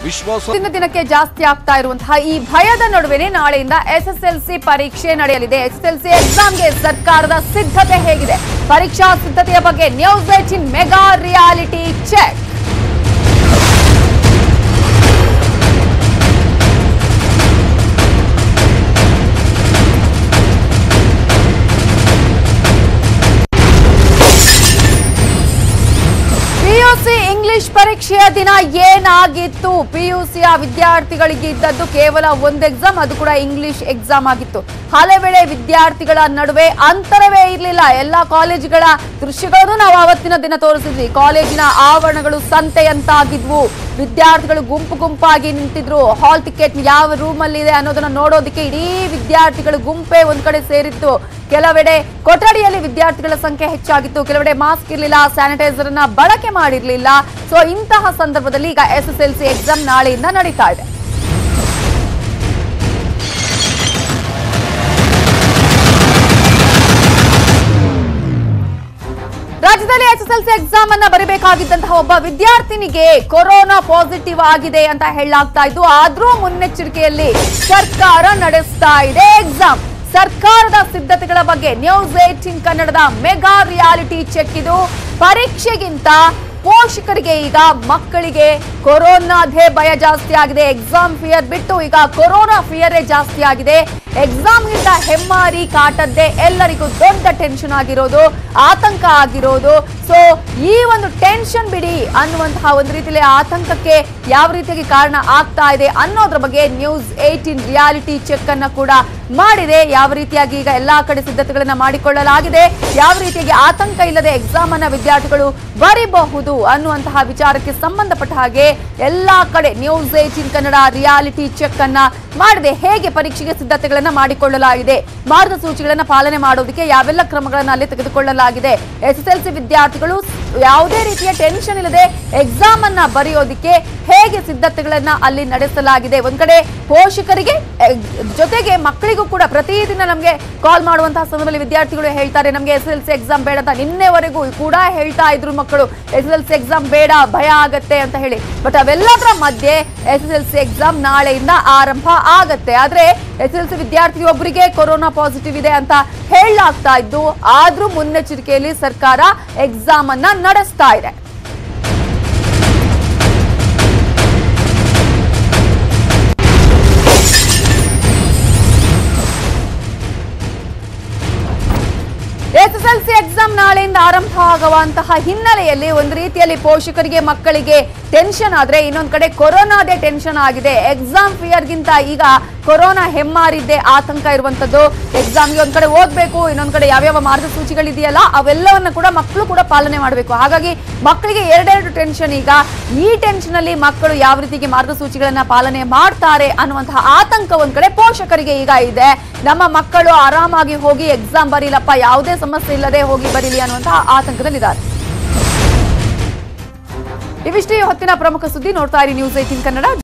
ವಿಶ್ವಾಸ ದಿನ ದಿನಕ್ಕೆ ಜಾಸ್ತಿ ಆಗ್ತಾ ಇರುವಂತಹ ಈ ಭಯದ ನಡುವೆನೆ ನಾಳೆಯಿಂದ ಎಸ್ಎಸ್ಎಲ್ಸಿ ಪರೀಕ್ಷೆ ನಡೆಯಲಿದೆ ಎಸ್ಎಸ್ಎಲ್ಸಿ ಎಕ್ಸಾಮ್ಗೆ ಸರ್ಕಾರದ ಸಿದ್ಧತೆ ಹೇಗಿದೆ ಪರೀಕ್ಷಾ ಸಿದ್ಧತೆಯ ಬಗ್ಗೆ news eighteen mega reality check PUC English ಪರೀಕ್ಷೆಯ ದಿನ ಏನಾಗಿತ್ತು ಪಿಯುಸಿಯ ವಿದ್ಯಾರ್ಥಿಗಳಿಗೆ ಇದ್ದದ್ದು ಕೇವಲ ಒಂದು ಎಕ್ಸಾಮ್ ಅದು ಕೂಡ ಇಂಗ್ಲಿಷ್ ಎಕ್ಸಾಮ್ ಆಗಿತ್ತು ಹಲವೆಡೆ ವಿದ್ಯಾರ್ಥಿಗಳ ನಡುವೆ ಅಂತರವೇ ಇರಲಿಲ್ಲ ಎಲ್ಲಾ ಕಾಲೇಜುಗಳ ದೃಶ್ಯಗಳನ್ನು ನಾವು ಅವತ್ತಿನ ದಿನ ತೋರಿಸಿದ್ವಿ ಕಾಲೇಜಿನ ಆವರಣಗಳು ಸಂತೆಯಂತಾಗಿದ್ವು ವಿದ್ಯಾರ್ಥಿಗಳು ಗುಂಪು ಗುಂಪಾಗಿ ನಿಂತಿದ್ರು ಹಾಲ್ ಟಿಕೆಟ್ ಯಾವ ರೂಮ್ ಅಲ್ಲಿ ಇದೆ ಅನ್ನೋದನ್ನ ನೋಡೋದಕ್ಕೆ ಇಡೀ ವಿದ್ಯಾರ್ಥಿಗಳು ಗುಂಪೇ ಒಂದ್ ಕಡೆ ಸೇರಿತ್ತು ಕೆಲವೆಡೆ ಕೊಠಡಿಯಲ್ಲಿ ವಿದ್ಯಾರ್ಥಿಗಳ ಸಂಖ್ಯೆ ಹೆಚ್ಚಾಗಿತ್ತು ಕೆಲವೆಡೆ ಮಾಸ್ಕ್ ಇರಲಿಲ್ಲ ಸ್ಯಾನಿಟೈಸರ್ ಅನ್ನ ಬಳಕೆ ಮಾಡಿರ್ಲಿಲ್ಲ ಸೊ ಇಂತಹ ಸಂದರ್ಭದಲ್ಲಿ ಈಗ S S L C exam ನಾಳೆಯಿಂದ ನಡೀತಾ ಇದೆ ರಾಜ್ಯದಲ್ಲಿ S S L C exam ಅನ್ನ ಬರೀಬೇಕಾಗಿದ್ದಂತಹ ಒಬ್ಬ ವಿದ್ಯಾರ್ಥಿನಿಗೆ ಕೊರೋನಾ ಪಾಸಿಟಿವ್ ಆಗಿದೆ ಅಂತ ಹೇಳಲಾಗ್ತಾ ಇದ್ದು ಆದ್ರೂ ಮುನ್ನೆಚ್ಚರಿಕೆಯಲ್ಲಿ ಸರ್ಕಾರ ನಡೆಸ್ತಾ ಇದೆ ಎಕ್ಸಾಮ್ ಸರ್ಕಾರದ ಸಿದ್ಧತೆಗಳ ಬಗ್ಗೆ ನ್ಯೂಸ್ ಏಟಿನ್ ಕನ್ನಡದ ಮೆಗಾ ರಿಯಾಲಿಟಿ ಚೆಕ್ ಇದು ಪರೀಕ್ಷೆಗಿಂತ ಪೋಷಕರಿಗೆ ಈಗ ಮಕ್ಕಳಿಗೆ ಕೊರೋನಾದೇ ಭಯ ಜಾಸ್ತಿ ಆಗಿದೆ ಎಕ್ಸಾಮ್ ಫಿಯರ್ ಬಿಟ್ಟು ಈಗ ಕೊರೋನಾ ಫಿಯರೇ ಜಾಸ್ತಿ ಆಗಿದೆ ಎಕ್ಸಾಮ್ಗಿಂತ ಹೆಮ್ಮಾರಿ ಕಾಟದ್ದೇ ಎಲ್ಲರಿಗೂ ದೊಡ್ಡ ಟೆನ್ಷನ್ ಆಗಿರೋದು ಆತಂಕ ಆಗಿರೋದು ಸೊ ಈ ಒಂದು ಟೆನ್ಷನ್ ಬಿಡಿ ಅನ್ನುವಂತಹ ಒಂದು ರೀತಿಯಲ್ಲಿ ಆತಂಕಕ್ಕೆ ಯಾವ ರೀತಿಯಾಗಿ ಕಾರಣ ಆಗ್ತಾ ಇದೆ ಅನ್ನೋದ್ರ ಬಗ್ಗೆ ನ್ಯೂಸ್ ಏಟೀನ್ ರಿಯಾಲಿಟಿ ಚೆಕ್ ಅನ್ನ ಕೂಡ ಮಾಡಿದೆ ಯಾವ ರೀತಿಯಾಗಿ ಈಗ ಎಲ್ಲಾ ಕಡೆ ಸಿದ್ಧತೆಗಳನ್ನ ಮಾಡಿಕೊಳ್ಳಲಾಗಿದೆ ಯಾವ ರೀತಿಯಾಗಿ ಆತಂಕ ಇಲ್ಲದೆ ಎಕ್ಸಾಮ್ ಅನ್ನ ವಿದ್ಯಾರ್ಥಿಗಳು ಬರೀಬಹುದು ಅನ್ನುವಂತಹ ವಿಚಾರಕ್ಕೆ ಸಂಬಂಧಪಟ್ಟ ಹಾಗೆ ಎಲ್ಲಾ ಕಡೆ news eighteen Kannada reality check ಅನ್ನ ಮಾಡಿದೆ ಹೇಗೆ ಪರೀಕ್ಷೆಗೆ ಸಿದ್ಧತೆಗಳನ್ನ ಮಾಡಿಕೊಳ್ಳಲಾಗಿದೆ ಮಾರ್ಗಸೂಚಿಗಳನ್ನ ಪಾಲನೆ ಮಾಡೋದಕ್ಕೆ ಯಾವೆಲ್ಲ ಕ್ರಮಗಳನ್ನ ಅಲ್ಲಿ ತೆಗೆದುಕೊಳ್ಳಲಾಗಿದೆ ಎಸ್ ಎಸ್ ಎಲ್ ಸಿ ವಿದ್ಯಾರ್ಥಿಗಳು ಯಾವುದೇ ರೀತಿಯ ಟೆನ್ಷನ್ ಇಲ್ಲದೆ ಎಕ್ಸಾಮ್ ಅನ್ನ ಬರೆಯೋದಕ್ಕೆ ಹೇಗೆ ಸಿದ್ಧತೆಗಳನ್ನ ಅಲ್ಲಿ ನಡೆಸಲಾಗಿದೆ ಒಂದ್ ಕಡೆ ಪೋಷಕರಿಗೆ ಎ- ಜೊತೆಗೆ ಮಕ್ಕಳಿಗೂ ಕೂಡ ಪ್ರತಿದಿನ ನಮಗೆ ಕಾಲ್ ಮಾಡುವಂತಹ ಸಂದರ್ಭದಲ್ಲಿ ವಿದ್ಯಾರ್ಥಿಗಳು ಹೇಳ್ತಾರೆ ನಮಗೆ ಎಸ್ ಎಲ್ ಸಿ ಎಕ್ಸಾಮ್ ಬೇಡ ಅಂತ ನಿನ್ನೆವರೆಗೂ ಕೂಡ ಹೇಳ್ತಾ ಇದ್ರು ಮಕ್ಕಳು ಎಸ್ ಎಲ್ ಸಿ ಎಕ್ಸಾಮ್ ಬೇಡ ಭಯ ಆಗತ್ತೆ ಅಂತ ಹೇಳಿ ಬಟ್ ಅವೆಲ್ಲದರ ಮಧ್ಯೆ S S L C exam ನಾಳೆಯಿಂದ ಆರಂಭ ಆಗತ್ತೆ ಆದ್ರೆ ಎಸ್ ಎಲ್ ಸಿ ವಿದ್ಯಾರ್ಥಿ ಒಬ್ಬರಿಗೆ ಕೊರೋನಾ ಪಾಸಿಟಿವ್ ಇದೆ ಅಂತ ಹೇಳಲಾಗ್ತಾ ಇದ್ದು ಆದ್ರೂ ಮುನ್ನೆಚ್ಚರಿಕೆಯಲ್ಲಿ ಸರ್ಕಾರ ಎಕ್ಸಾಮ್ ಅನ್ನ ನಡೆಸ್ತಾ ಇದೆ S S L C exam ನಾಳೆಯಿಂದ ಆರಂಭ ಆಗುವಂತಹ ಹಿನ್ನೆಲೆಯಲ್ಲಿ ಒಂದು ರೀತಿಯಲ್ಲಿ ಪೋಷಕರಿಗೆ ಮಕ್ಕಳಿಗೆ ಟೆನ್ಷನ್ ಆದ್ರೆ ಇನ್ನೊಂದ್ ಕಡೆ ಕೊರೋನಾದೇ ಟೆನ್ಷನ್ ಆಗಿದೆ ಎಕ್ಸಾಮ್ ಫಿಯರ್ಗಿಂತ ಈಗ ಕೊರೋನಾ ಹೆಮ್ಮಾರಿದ್ದೇ ಆತಂಕ ಇರುವಂತದ್ದು ಎಕ್ಸಾಮ್ಗೆ ಒಂದ್ ಕಡೆ ಓದ್ಬೇಕು ಇನ್ನೊಂದ್ ಕಡೆ ಯಾವ್ಯಾವ ಮಾರ್ಗಸೂಚಿಗಳಿದೆಯಲ್ಲ ಅವೆಲ್ಲವನ್ನ ಕೂಡ ಮಕ್ಕಳು ಕೂಡ ಪಾಲನೆ ಮಾಡಬೇಕು ಹಾಗಾಗಿ ಮಕ್ಕಳಿಗೆ ಎರಡೆರಡು ಟೆನ್ಷನ್ ಈಗ ಈ ಟೆನ್ಷನ್ ಅಲ್ಲಿ ಮಕ್ಕಳು ಯಾವ ರೀತಿಗೆ ಮಾರ್ಗಸೂಚಿಗಳನ್ನ ಪಾಲನೆ ಮಾಡ್ತಾರೆ ಅನ್ನುವಂತಹ ಆತಂಕ ಒಂದ್ ಕಡೆ ಪೋಷಕರಿಗೆ ಈಗ ಇದೆ ನಮ್ಮ ಮಕ್ಕಳು ಆರಾಮಾಗಿ ಹೋಗಿ ಎಕ್ಸಾಮ್ ಬರೀಲಪ್ಪ ಯಾವುದೇ ಸಮಸ್ಯೆ ಇಲ್ಲದೆ ಹೋಗಿ ಬರೀಲಿ ಅನ್ನುವಂತಹ ಆತಂಕದಲ್ಲಿದ್ದಾರೆ ಇವಿಷ್ಟೇ ಈ ಹೊತ್ತಿನ ಪ್ರಮುಖ ಸುದ್ದಿ ನೋಡ್ತಾ ಇರಿ ನ್ಯೂಸ್ ಏಟಿನ್ ಕನ್ನಡ